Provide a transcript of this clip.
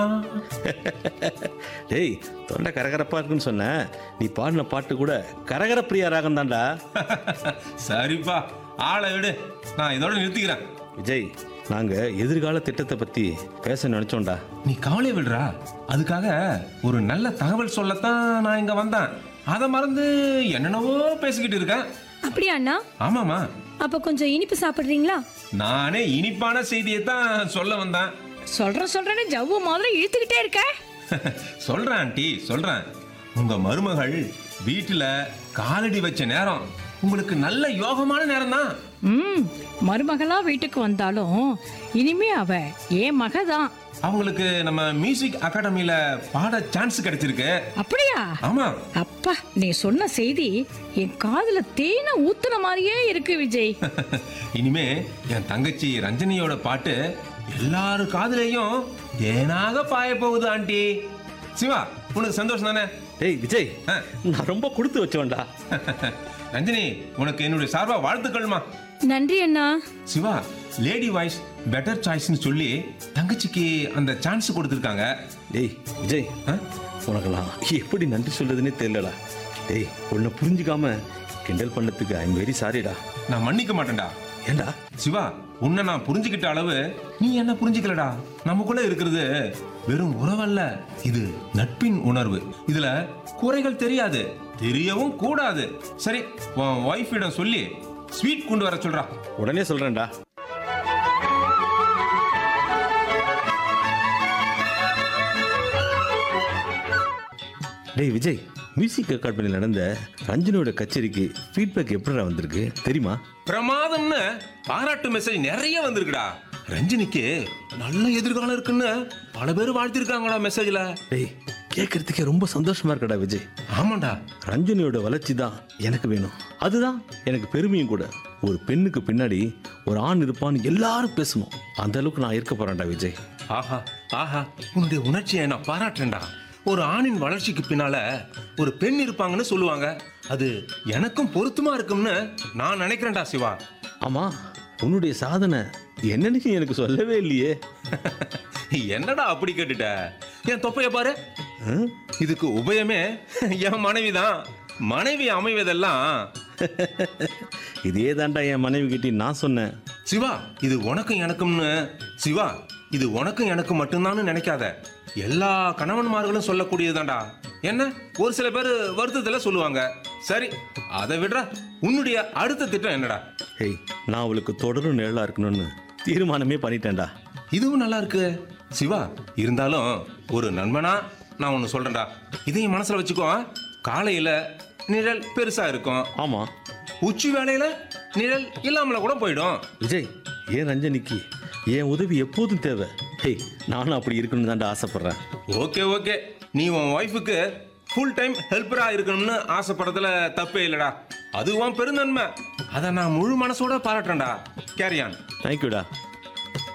டேய் தொண்டை கரகரப்பா இருக்குன்னு சொன்ன நீ பாடின பாட்டு கூட கரகர பிரியா ராகம் தான்டா சரிப்பா ஆளை விடு நான் இதோட நிறுத்திக்கிறேன் விஜய் நாங்க எதிர்கால திட்டத்தை பத்தி பேச நினைச்சோம்டா நீ கவலை விடுறா அதுக்காக ஒரு நல்ல தகவல் சொல்லத்தான் நான் இங்க வந்தேன் அதை மறந்து என்னென்னவோ பேசிக்கிட்டு இருக்கேன் அப்படியா அண்ணா ஆமாமா அப்ப கொஞ்சம் இனிப்பு சாப்பிடுறீங்களா நானே இனிப்பான செய்தியை தான் சொல்ல வந்தேன் சொல்ற சொல்றேன்னு ஜவ்வு முதல்ல இழுத்துக்கிட்டே இருக்க சொல்றேன் ஆண்டி சொல்றேன் உங்க மருமகள் வீட்டுல காலடி வச்ச நேரம் உங்களுக்கு நல்ல யோகமான நேரம் தான் ம் மருமகளா வீட்டுக்கு வந்தாலும் இனிமே அவ ஏன் மக தான் அவங்களுக்கு நம்ம மியூசிக் அகாடமியில பாட சான்ஸ் கிடைச்சிருக்கு அப்படியா ஆமா அப்பா நீ சொன்ன செய்தி என் காதுல தேனை ஊத்துன மாதிரியே இருக்கு விஜய் இனிமே என் தங்கச்சி ரஞ்சனியோட பாட்டு எல்லாரு காதுலயும் தேனாக பாய போகுது ஆண்டி சிவா உனக்கு சந்தோஷம் தானே டேய் விஜய் ஆ. நான் ரொம்ப கொடுத்து வச்சோம்டா ரஞ்சனி உனக்கு என்னுடைய சார்பா வாழ்த்துக்கள்மா நன்றி அண்ணா சிவா லேடி வாய்ஸ் பெட்டர் சாய்ஸ்னு சொல்லி தங்கச்சிக்கு அந்த சான்ஸ் கொடுத்துருக்காங்க டேய் விஜய் ஆ? உனக்கெல்லாம் எப்படி நன்றி சொல்றதுன்னே தெரியலடா டேய் உன்னை புரிஞ்சுக்காம கிண்டல் பண்ணதுக்கு ஐம் வெரி சாரிடா நான் மன்னிக்க மாட்டேன்டா ஏண்டா சிவா உன்னை நான் புரிஞ்சுக்கிட்ட அளவு நீ என்ன புரிஞ்சுக்கலடா நமக்குள்ள இருக்கிறது வெறும் உறவல்ல இது நட்பின் உணர்வு இதுல குறைகள் தெரியாது தெரியவும் கூடாது சரி உன் ஒய்ஃபிடம் சொல்லி ஸ்வீட் கொண்டு வர சொல்றா உடனே சொல்றேன்டா டேய் விஜய் மியூசிக் அகாடமியில் நடந்த ரஞ்சனியோட கச்சேரிக்கு ஃபீட்பேக் எப்படிடா வந்திருக்கு தெரியுமா பிரமாதம்னு பாராட்டு மெசேஜ் நிறைய வந்திருக்குடா ரஞ்சினிக்கு நல்ல எதிர்காலம் இருக்குன்னு பல பேர் வாழ்த்திருக்காங்கடா மெசேஜ்ல டேய் கேட்கறதுக்கே ரொம்ப சந்தோஷமா இருக்கடா விஜய் ஆமாண்டா ரஞ்சனியோட வளர்ச்சி தான் எனக்கு வேணும் அதுதான் எனக்கு பெருமையும் கூட ஒரு பெண்ணுக்கு பின்னாடி ஒரு ஆண் இருப்பான்னு எல்லாரும் பேசணும் அந்த அளவுக்கு நான் இருக்க போறேன்டா விஜய் ஆஹா ஆஹா உன்னுடைய உணர்ச்சியை நான் பாராட்டுறேன்டா ஒரு ஆணின் வளர்ச்சிக்கு பின்னால ஒரு பெண் இருப்பாங்கன்னு சொல்லுவாங்க அது எனக்கும் பொருத்தமா இருக்கும்னு நான் நினைக்கிறேன்டா சிவா ஆமா உன்னுடைய சாதனை என்னன்னு நீ எனக்கு சொல்லவே இல்லையே என்னடா அப்படி கேட்டுட்ட என் தொப்பைய பாரு ஆ? இதுக்கு உபயமே என் மனைவி தான் மனைவி அமைவதெல்லாம் இதே தாண்டா என் மனைவி கிட்ட நான் சொன்னேன் சிவா இது உனக்கும் எனக்கும்னு சிவா இது உனக்கும் எனக்கும் மட்டும்தான்னு நினைக்காத எல்லா கணவன்மார்களும் சொல்லக்கூடியதுதான்டா என்ன ஒரு சில பேர் வருத்தத்துல சொல்லுவாங்க சரி அதை விடுறா உன்னுடைய அடுத்த திட்டம் என்னடா ஹேய் நான் அவளுக்கு தொடரும் நிழலா இருக்கணும்னு தீர்மானமே பண்ணிட்டேன்டா இதுவும் நல்லா இருக்கு சிவா இருந்தாலும் ஒரு நண்பனா நான் ஒன்று சொல்றேன்டா இதையும் மனசுல வச்சுக்கோ காலையில நிழல் பெருசா இருக்கும் ஆமா உச்சி வேலையில நிழல் இல்லாமல கூட போயிடும் விஜய் ஏன் ரஞ்சனிக்கு என் உதவி எப்போதும் தேவை ஹேய் நானும் அப்படி இருக்கணும்னு தான்டா ஆசைப்படுறேன் ஓகே ஓகே நீ உன் ஒய்ஃபுக்கு ஃபுல் டைம் ஹெல்ப்பரா இருக்கணும்னு ஆசைப்படுறதுல தப்பே இல்லடா அது உன் பெருந்தன்மை அதை நான் முழு மனசோட பாராட்டுறேன்டா கேரியான் தேங்க்யூடா